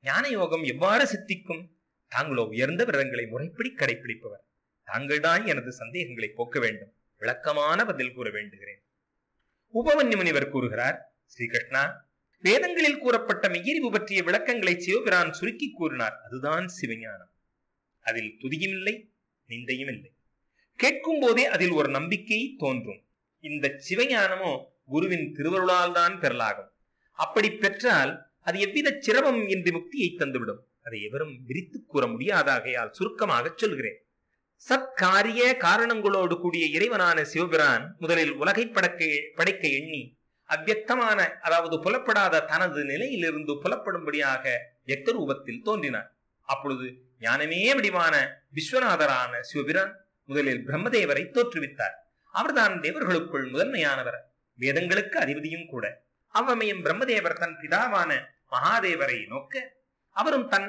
ஞான யோகம் எவ்வாறு சித்திக்கும் தாங்களோ உயர்ந்த விரதங்களை முறைப்படி கடைபிடிப்பவர் தாங்கள்தான் எனது சந்தேகங்களை போக்க வேண்டும் விளக்கமான பதில் கூற வேண்டுகிறேன் உபவன்ய முனிவர் கூறுகிறார் ஸ்ரீகிருஷ்ணா வேதங்களில் கூறப்பட்ட மெய்யறிவு பற்றிய விளக்கங்களை சிவபிரான் சுருக்கி கூறினார் அதுதான் சிவஞானம் அதில் துதியும் இல்லை நிந்தையும் இல்லை கேட்கும் போதே அதில் ஒரு நம்பிக்கை தோன்றும் இந்த சிவஞானமோ குருவின் திருவருளால் தான் பெறலாகும் அப்படி பெற்றால் அது எவ்வித சிரமம் இன்றி முக்தியை தந்துவிடும் அதை எவரும் விரித்து கூற முடியாதாகையால் சுருக்கமாக சொல்கிறேன் சத்காரிய காரணங்களோடு கூடிய இறைவனான சிவபிரான் முதலில் உலகை படைக்க படைக்க எண்ணி அவ்வக்தமான அதாவது புலப்படாத தனது நிலையிலிருந்து புலப்படும்படியாக எக்க ரூபத்தில் தோன்றினார் அப்பொழுது ஞானமே வடிவான விஸ்வநாதரான சிவபிரான் முதலில் பிரம்மதேவரை தோற்றுவித்தார் அவர்தான் தேவர்களுக்குள் முதன்மையானவர் வேதங்களுக்கு அதிபதியும் கூட அவ்வமயம் பிரம்மதேவர் தன் பிதாவான மகாதேவரை நோக்க அவரும் தன்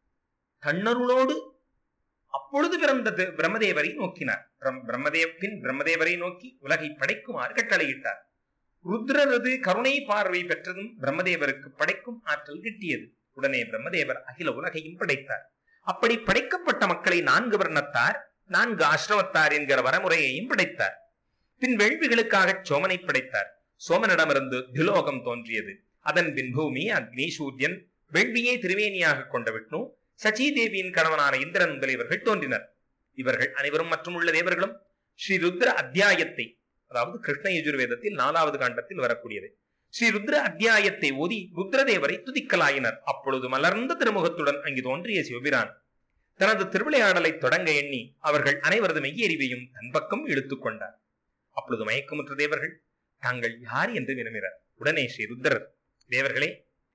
தன்னருளோடு அப்பொழுது பிறந்த தி- பிரம்மதேவரை நோக்கினார் பிரம்- பிரம்மதேவ பின் பிரம்மதேவரை நோக்கி உலகை படைக்குமாறு கட்டளையிட்டார் ருத்ரரது கருணை பார்வை பெற்றதும் பிரம்மதேவருக்கு படைக்கும் ஆற்றல் கிட்டியது உடனே பிரம்மதேவர் அகில உலகையும் படைத்தார் அப்படி படைக்கப்பட்ட மக்களை நான்கு வர்ணத்தார் நான்கு ஆசிரமத்தார் என்கிற வரமுறையையும் படைத்தார் பின் வேள்விகளுக்காக சோமனை படைத்தார் சோமனிடமிருந்து திலோகம் தோன்றியது அதன் பின் பூமி அக்னி சூரியன் வேள்வியை திருவேணியாக கொண்ட விஷ்ணு சச்சி தேவியின் கணவனான இந்திரன் முதலியவர்கள் தோன்றினர் இவர்கள் அனைவரும் மற்றும் உள்ள தேவர்களும் ஸ்ரீ ருத்ர அத்தியாயத்தை அதாவது கிருஷ்ண யஜுர்வேதத்தில் நாலாவது காண்டத்தில் வரக்கூடியது ஸ்ரீ ருத்ர அத்தியாயத்தை ஓதி ருத்ரதேவரை துதிக்கலாயினர் அப்பொழுது மலர்ந்த திருமுகத்துடன் அங்கு தோன்றிய சிவபிரான் தனது திருவிளையாடலை தொடங்க எண்ணி அவர்கள் அனைவரது மெய்யறிவையும் தன் பக்கம் இழுத்துக் கொண்டார் அப்பொழுது மயக்கமுற்ற தேவர்கள் தாங்கள் யார் என்று வினவினர் உடனே ஸ்ரீ ருத்ரர் தேவர்களே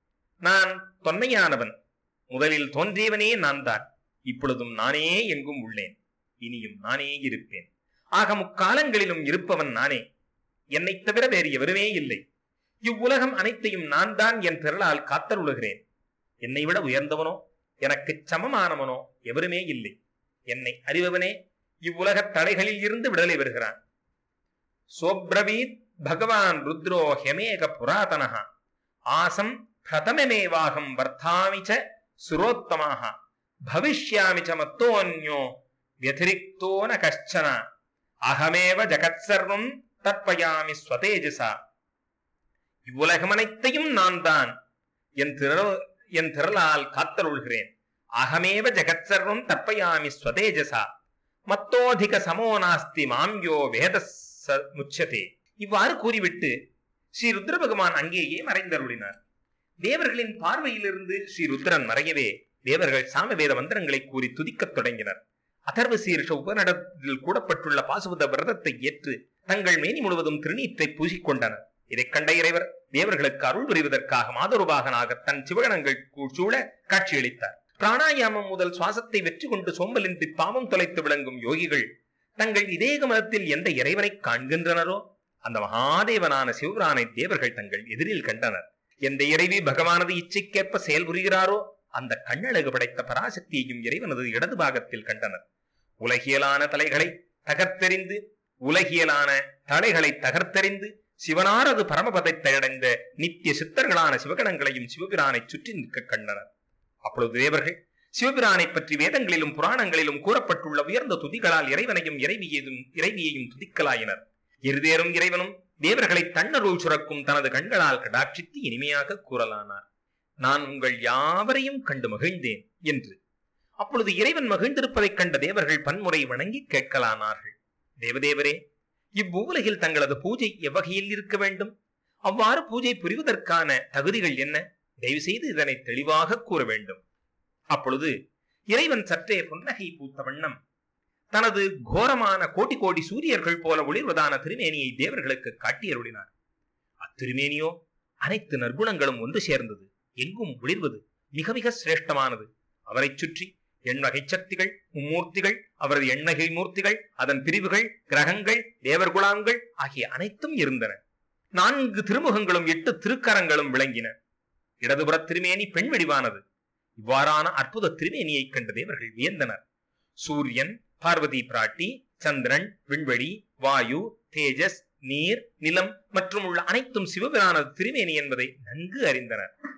நான் தொன்மையானவன் முதலில் தோன்றியவனே நான் தான் இப்பொழுதும் நானே எங்கும் உள்ளேன் இனியும் நானே இருப்பேன் ஆக முக்காலங்களிலும் இருப்பவன் நானே என்னைத் தவிர வேறு எவருமே இல்லை இவ்வுலகம் அனைத்தையும் நான் தான் என் திரளால் காத்தருளுகிறேன் என்னை விட உயர்ந்தவனோ எனக்கு சமமானவனோ எவருமே இல்லை என்னை அறிபவனே இவ்வுலகத் தடைகளில் இருந்து விடுதலை பெறுகிறான் சோப்ரவீத் பகவான் ருத்ரோ ஹெமேக புராதனः ஆசம் பிரதமமேவாகம் வர்த்தாமி ச சுரோத்தமாக பவிஷ்யாமி ச மத்தோன்யோ व्यतिरिक्तो न कश्चन அகமேவ ஜகத் சர்வம் தற்பயாமி ஸ்வதேஜசா இவ்வுலகம் அனைத்தையும் நான் தான் என் திரள் என் திரளால் காத்தருள்கிறேன் அகமேவ ஜகத் சர்வம் தற்பயாமி ஸ்வதேஜசா மத்தோதிக சமோ நாஸ்தி மாம்யோ வேத முச்சதே இவ்வாறு கூறிவிட்டு ஸ்ரீ ருத்ர பகவான் அங்கேயே மறைந்தருளினார் தேவர்களின் பார்வையிலிருந்து ஸ்ரீ ருத்ரன் மறையவே தேவர்கள் சாமவேத மந்திரங்களை கூறி துதிக்கத் தொடங்கினர் அதர்வ சீர்ஷ உபநடத்தில் கூடப்பட்டுள்ள பாசுபத விரதத்தை ஏற்று தங்கள் மேனி முழுவதும் திருநீற்றை பூசிக்கொண்டனர் இதைக் கண்ட இறைவர் தேவர்களுக்கு அருள் புரிவதற்காக மாதருபாகனாக தன் சிவகணங்கள் கூ- சூழ காட்சியளித்தார் பிராணாயாமம் முதல் சுவாசத்தை வெற்றி கொண்டு சோம்பலின்றி பாவம் தொலைத்து விளங்கும் யோகிகள் தங்கள் இதேக மதத்தில் எந்த இறைவனை காண்கின்றனரோ அந்த மகாதேவனான சிவபிரானை தேவர்கள் தங்கள் எதிரில் கண்டனர் எந்த இறைவி பகவானது இச்சைக்கேற்ப செயல்புரிகிறாரோ அந்த கண்ணழகு படைத்த பராசக்தியையும் இறைவனது இடது பாகத்தில் கண்டனர் உலகியலான தலைகளை தகர்த்தெறிந்து உலகியலான தலைகளை தகர்த்தெறிந்து சிவனாரது பரமபதத்தை அடைந்த நித்திய சித்தர்களான சிவகணங்களையும் சிவபிரானை சுற்றி நிற்க கண்டனர் அப்பொழுது தேவர்கள் சிவபிரானை பற்றி வேதங்களிலும் புராணங்களிலும் கூறப்பட்டுள்ள உயர்ந்த துதிகளால் இறைவனையும் இறைவியையும் இறைவியையும் துதிக்கலாயினர் இருதேரும் இறைவனும் தேவர்களை தன்னருள் சுரக்கும் தனது கண்களால் கடாட்சித்து இனிமையாக கூறலானார் நான் உங்கள் யாவரையும் கண்டு மகிழ்ந்தேன் என்று அப்பொழுது இறைவன் மகிழ்ந்திருப்பதைக் கண்ட தேவர்கள் பன்முறை வணங்கி கேட்கலானார்கள் தேவதேவரே இவ்வுலகில் தங்களது பூஜை எவ்வகையில் இருக்க வேண்டும் அவ்வாறு பூஜை புரிவதற்கான தகுதிகள் என்ன தயவு செய்து இதனை தெளிவாக கூற வேண்டும் அப்பொழுது இறைவன் சற்றே புன்னகை பூத்த வண்ணம் தனது கோரமான கோடி கோடி சூரியர்கள் போல ஒளிர்வதான திருமேனியை தேவர்களுக்கு காட்டியருளினார் அத்திருமேனியோ அனைத்து நற்குணங்களும் ஒன்று சேர்ந்தது எங்கும் ஒளிர்வது மிக மிக சிரேஷ்டமானது அவரைச் சுற்றி எண்வகை சக்திகள் மும்மூர்த்திகள் அவரது எண்ணகை மூர்த்திகள் அதன் பிரிவுகள் கிரகங்கள் தேவர்குலாங்கள் ஆகிய அனைத்தும் இருந்தன நான்கு திருமுகங்களும் எட்டு திருக்கரங்களும் விளங்கின இடதுபுற திருமேனி பெண் வடிவானது இவ்வாறான அற்புத திருமேனியைக் கண்ட தேவர்கள் வியந்தனர் சூரியன் பார்வதி பிராட்டி சந்திரன் விண்வெளி வாயு தேஜஸ் நீர் நிலம் மற்றும் உள்ள அனைத்தும் சிவபிரானது திருமேனி என்பதை நன்கு அறிந்தனர்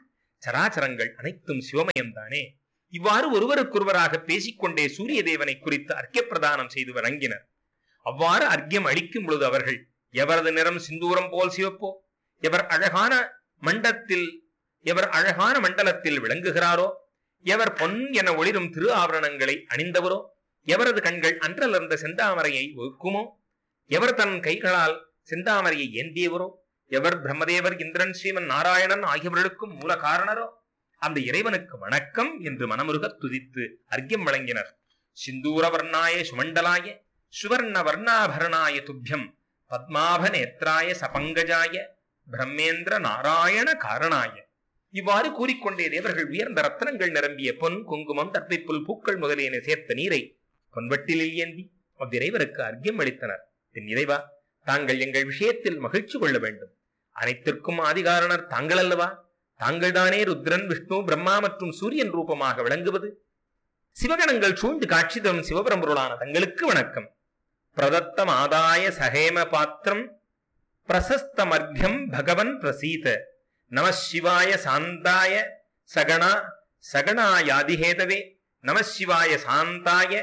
சராச்சரங்கள் அனைத்தும் சிவமயம்தானே இவ்வாறு ஒருவருக்கொருவராக பேசிக்கொண்டே சூரிய தேவனை குறித்து அர்க்கிய பிரதானம் செய்து வழங்கினர் அவ்வாறு அர்க்கியம் அளிக்கும் பொழுது அவர்கள் எவரது நிறம் சிந்தூரம் போல் சிவப்போ எவர் அழகான மண்டத்தில் எவர் அழகான மண்டலத்தில் விளங்குகிறாரோ எவர் பொன் என ஒளிரும் திரு ஆபரணங்களை அணிந்தவரோ எவரது கண்கள் அன்றலர்ந்த செந்தாமரையை ஒக்குமோ எவர் தன் கைகளால் செந்தாமரையை ஏந்தியவரோ எவர் பிரம்மதேவர் இந்திரன் ஸ்ரீமன் நாராயணன் ஆகியவர்களுக்கும் மூல காரணரோ அந்த இறைவனுக்கு வணக்கம் என்று மனமுருகத் துதித்து அர்க்கியம் வழங்கினர் சிந்தூர வர்ணாய சுமண்டலாய சுவர்ண வர்ணாபரணாய துப்பியம் பத்மாப நேத்ராய சபங்கஜாய பிரம்மேந்திர நாராயண காரணாய இவ்வாறு கூறிக்கொண்டே தேவர்கள் உயர்ந்த ரத்தனங்கள் நிரம்பிய பொன் குங்குமம் தற்பிப்புல் பூக்கள் முதலியன சேர்த்த நீரை பொன்வட்டிலில் ஏந்தி அவ்விறைவருக்கு அர்க்கியம் அளித்தனர் பின் இறைவா தாங்கள் எங்கள் விஷயத்தில் மகிழ்ச்சி கொள்ள வேண்டும் அனைத்திற்கும் ஆதிகாரணர் தாங்கள் அல்லவா தாங்கள்தானே ருத்ரன் விஷ்ணு பிரம்மா மற்றும் சூரியன் ரூபமாக விளங்குவது சிவகணங்கள் சூழ்ந்து காட்சி தரும் சிவபரம்பொருளான தங்களுக்கு வணக்கம் பிரதத்தம் ஆதாய சகேம பாத்திரம் பிரசஸ்தமர்க்யம் பகவன் பிரசீத நம சிவாய சாந்தாய சகணா சகணாயாதிஹேதவே நம சிவாய சாந்தாய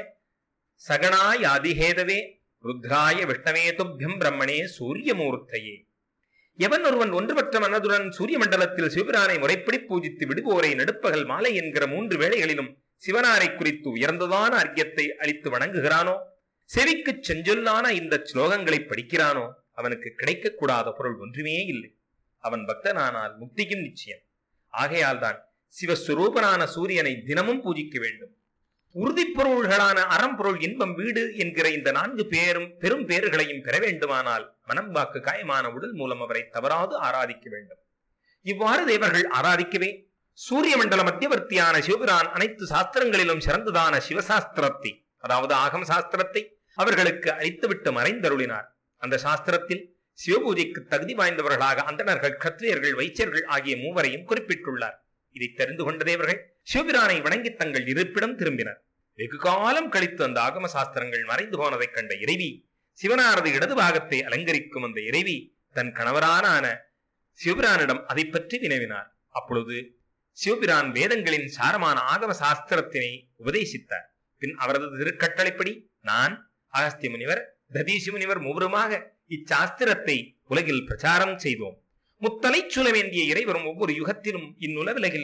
சகணாயாதிஹேதவே ருத்ராய விஷ்ணவே துப்பியம் பிரம்மணே சூரியமூர்த்தையே எவன் ஒருவன் ஒன்றுபற்ற மனதுடன் சூரிய மண்டலத்தில் சிவபிரானை முறைப்படி பூஜித்து விடுவோரை நடுப்பகல் மாலை என்கிற மூன்று வேளைகளிலும் சிவனாரை குறித்து உயர்ந்ததான அர்க்கியத்தை அளித்து வணங்குகிறானோ செவிக்கு செஞ்சொல்லான இந்த ஸ்லோகங்களை படிக்கிறானோ அவனுக்கு கிடைக்கக்கூடாத பொருள் ஒன்றுமே இல்லை அவன் பக்தனானால் முக்தியும் நிச்சயம் ஆகையால் தான் சிவஸ்வரூபனான சூரியனை தினமும் பூஜிக்க வேண்டும் உறுதிப் பொருள்களான அறம்பொருள் இன்பம் வீடு என்கிற இந்த நான்கு பேரும் பெரும் பேறுகளையும் பெற வேண்டுமானால் மனம் வாக்கு காயமான உடல் மூலம் அவரை தவறாது ஆராதிக்க வேண்டும் இவ்வாறு தேவர்கள் ஆராதிக்கவே சூரிய மண்டல மத்தியவர்த்தியான சிவபிரான் அனைத்து சாஸ்திரங்களிலும் சிறந்ததான சிவசாஸ்திரத்தை அதாவது ஆகம சாஸ்திரத்தை அவர்களுக்கு அளித்துவிட்டு மறைந்தருளினார் அந்த சாஸ்திரத்தில் சிவபூஜைக்கு தகுதி வாய்ந்தவர்களாக அந்தணர்கள் கத்திரியர்கள் வைச்சியர்கள் ஆகிய மூவரையும் குறிப்பிட்டுள்ளார் இதை தெரிந்து கொண்ட தேவர்கள் சிவபிரானை வணங்கி தங்கள் இருப்பிடம் திரும்பினர் வெகு காலம் கழித்து அந்த ஆகம சாஸ்திரங்கள் மறைந்து போனதைக் கண்ட இறைவி சிவனாரது இடது பாகத்தை அலங்கரிக்கும் அந்த இறைவி தன் கணவரான சிவபிரானிடம் அதை பற்றி வினவினார் அப்பொழுது சிவபிரான் வேதங்களின் சாரமான ஆகம சாஸ்திரத்தினை உபதேசித்தார் பின் அவரது திருக்கட்டளைப்படி நான் அகஸ்திய முனிவர் ததீசி முனிவர் மூவருமாக இச்சாஸ்திரத்தை உலகில் பிரச்சாரம் செய்தோம் முத்தலை வேண்டிய இறைவரும் ஒவ்வொரு யுகத்திலும் இந்நுலவிலகில்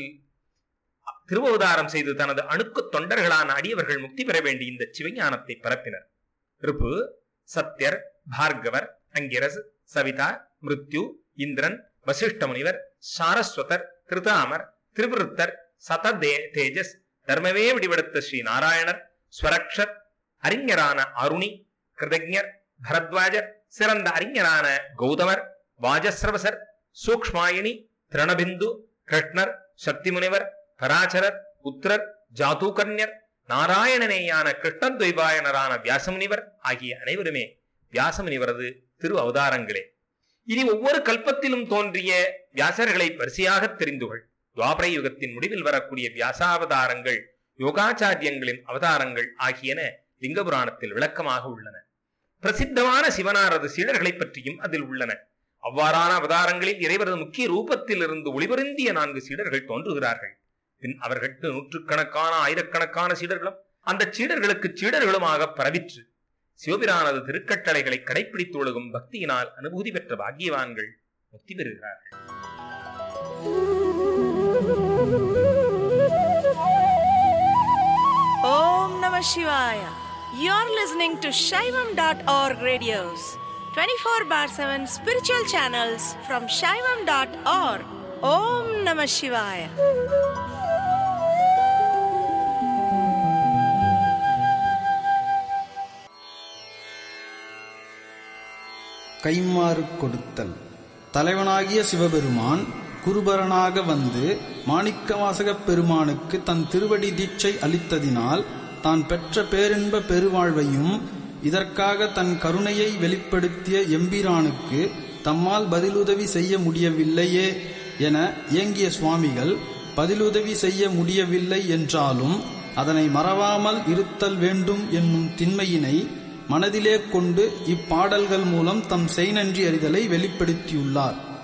திருவவதாரம் செய்து தனது அணுக்கு தொண்டர்களான அடியவர்கள் முக்தி பெற வேண்டிய இந்த சிவஞானத்தை பரப்பினர் ரிப்பு சத்யர் பார்கவர் அங்கிரஸ் சவிதா மிருத்யு இந்திரன் வசிஷ்ட முனிவர் சாரஸ்வதர் கிருதாமர் திரிபுருத்தர் சத தேஜஸ் தர்மவே விடிவெடுத்த ஸ்ரீ நாராயணர் ஸ்வரக்ஷர் அறிஞரான அருணி கிருதஜர் பரத்வாஜர் சிறந்த அறிஞரான கௌதமர் வாஜஸ்ரவசர் சூக்ஷ்மாயினி திரணபிந்து கிருஷ்ணர் சக்தி முனிவர் பராசரர் புத்திரர் ஜாதூகர்ணியர் நாராயணனேயான கிருஷ்ணத்வைபாயனரான வியாசமுனிவர் ஆகிய அனைவருமே வியாசமுனிவரது திரு அவதாரங்களே இனி ஒவ்வொரு கல்பத்திலும் தோன்றிய வியாசர்களை வரிசையாக தெரிந்துகள் துவாபரை யுகத்தின் முடிவில் வரக்கூடிய வியாசாவதாரங்கள் யோகாச்சாரியங்களின் அவதாரங்கள் ஆகியன லிங்க புராணத்தில் விளக்கமாக உள்ளன பிரசித்தமான சிவனாரது சீடர்களை பற்றியும் அதில் உள்ளன அவ்வாறான அவதாரங்களில் இறைவரது முக்கிய ரூபத்தில் இருந்து ஒளிபருந்திய நான்கு சீடர்கள் தோன்றுகிறார்கள் பின் அவர்களுக்கு நூற்றுக்கணக்கான ஆயிரக்கணக்கான சீடர்களும் அந்த சீடர்களுக்கு சீடர்களுமாக பரவிற்று சிவபிரானது திருக்கட்டளைகளை கடைபிடித்து ஒழுகும் பக்தியினால் அனுபூதி பெற்ற பாக்கியவான்கள் முக்தி பெறுகிறார்கள் Om Namah Shivaya. You're listening to Shaivam.org radios, 24 bar 7 spiritual channels from Shaivam.org. Om Namah Shivaya. கைமாறு கொடுத்தல் தலைவனாகிய சிவபெருமான் குருபரனாக வந்து மாணிக்கவாசகப் பெருமானுக்கு தன் திருவடி தீட்சை அளித்ததினால் தான் பெற்ற பேரின்ப பெருவாழ்வையும் இதற்காக தன் கருணையை வெளிப்படுத்திய எம்பிரானுக்கு தம்மால் பதிலுதவி செய்ய முடியவில்லையே என ஏங்கிய சுவாமிகள் பதிலுதவி செய்ய முடியவில்லை என்றாலும் அதனை மறவாமல் இருத்தல் வேண்டும் என்னும் திண்மையினை மனதிலே கொண்டு இப்பாடல்கள் மூலம் தம் செய்நன்றி அறிதலை வெளிப்படுத்தியுள்ளார்